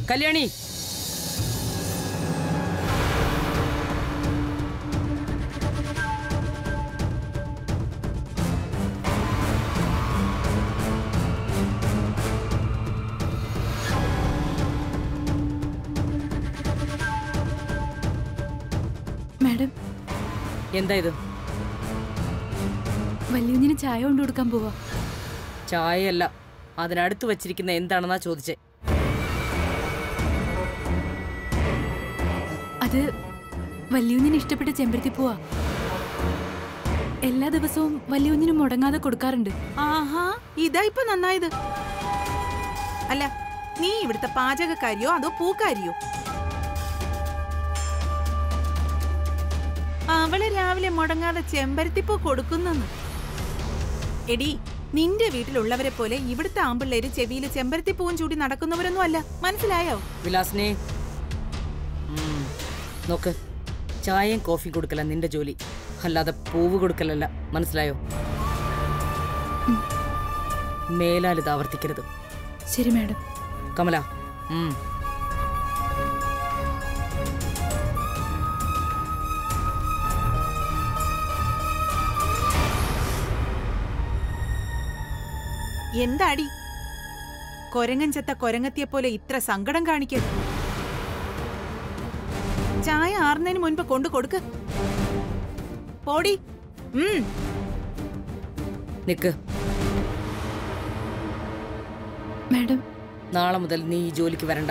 Kalyani madam എന്താ ഇത് വല്യുഞ്ഞിന് ചായ കൊണ്ടു കൊടുക്കാൻ പോവാ ചായയല്ല അതിനടുത്ത് വച്ചിരിക്കുന്ന എന്താണെന്നാ ചോദിച്ചേ അത് വല്യുഞ്ഞിന് ഇഷ്ടപ്പെട്ട ചെമ്പരത്തി പോവാ എല്ലാ ദിവസവും വല്യുഞ്ഞിന് മുടങ്ങാതെ കൊടുക്കാറുണ്ട് ആഹാ ഇതാ ഇപ്പൊ നന്നായത് അല്ല നീ ഇവിടുത്തെ പാചകക്കാരിയോ അതോ പൂക്കാരിയോ അവള് രാവിലെ മുടങ്ങാതെ ചെമ്പരത്തിപ്പൂ കൊടുക്കുന്നെന്ന് എടി നിന്റെ വീട്ടിലുള്ളവരെ പോലെ ഇവിടുത്തെ ആമ്പിള്ളേര് ചെവിയിൽ ചെമ്പരത്തിപ്പൂവും ചൂടി നടക്കുന്നവരൊന്നും അല്ല മനസ്സിലായോ വിലാസിനെ ഉം, നോക്ക് ചായയും കോഫി കൊടുക്കല നിന്റെ ജോലി അല്ലാതെ പൂവ് കൊടുക്കലല്ല മനസ്സിലായോ മേലാൽ ഇത് ആവർത്തിക്കരുത് ശരി മാഡം കമല ഉം. എന്താടി കൊരങ്ങൻ ചെത്ത കൊരങ്ങത്തിയെ പോലെ ഇത്ര സങ്കടം കാണിക്ക ചായ ആറുന്നതിന് മുൻപ് കൊണ്ടു കൊടുക്ക് പോടി ഉം നിക്ക് മാഡം നാളെ മുതൽ നീ ഈ ജോലിക്ക് വരണ്ട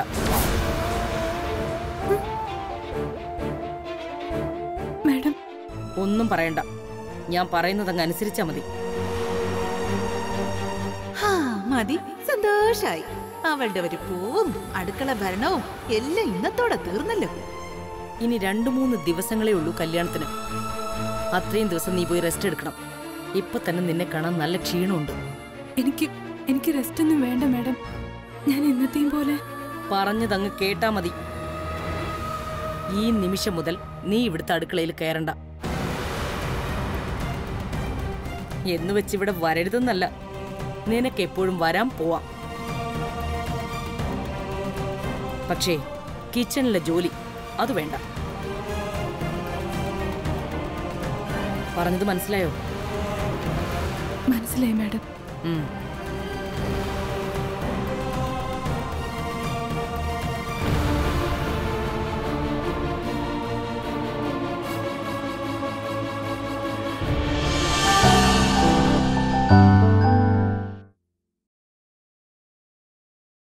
മാഡം ഒന്നും പറയണ്ട ഞാൻ പറയുന്നതങ്ങ് അനുസരിച്ചാ മതി ഹാ, മതി സന്തോഷായി അവളുടെ ഒരു പൂവും അടുക്കള ഭരണവും എല്ലാം ഇന്നത്തോടെ തീർന്നല്ലോ ഇനി രണ്ടു മൂന്ന് ദിവസങ്ങളേ ഉള്ളൂ കല്യാണത്തിന് അത്രയും ദിവസം നീ പോയി റെസ്റ്റ് എടുക്കണം ഇപ്പൊ തന്നെ നിന്നെ കാണാൻ നല്ല ക്ഷീണമുണ്ട് എനിക്ക് എനിക്ക് റെസ്റ്റ് ഒന്നും വേണ്ട മാഡം ഞാൻ എന്നത്തെയും പോലെ പറഞ്ഞതങ്ങ് കേട്ടാ മതി ഈ നിമിഷം മുതൽ നീ ഇവിടുത്തെ അടുക്കളയിൽ കയറണ്ട എന്ന് വെച്ച് ഇവിടെ വരരുതെന്നല്ല നിനക്ക് എപ്പോഴും വരാൻ പോവാം പക്ഷേ കിച്ചണിലെ ജോലി അത് വേണ്ട പറഞ്ഞത് മനസ്സിലായോ മനസ്സിലായി മാഡം ഉം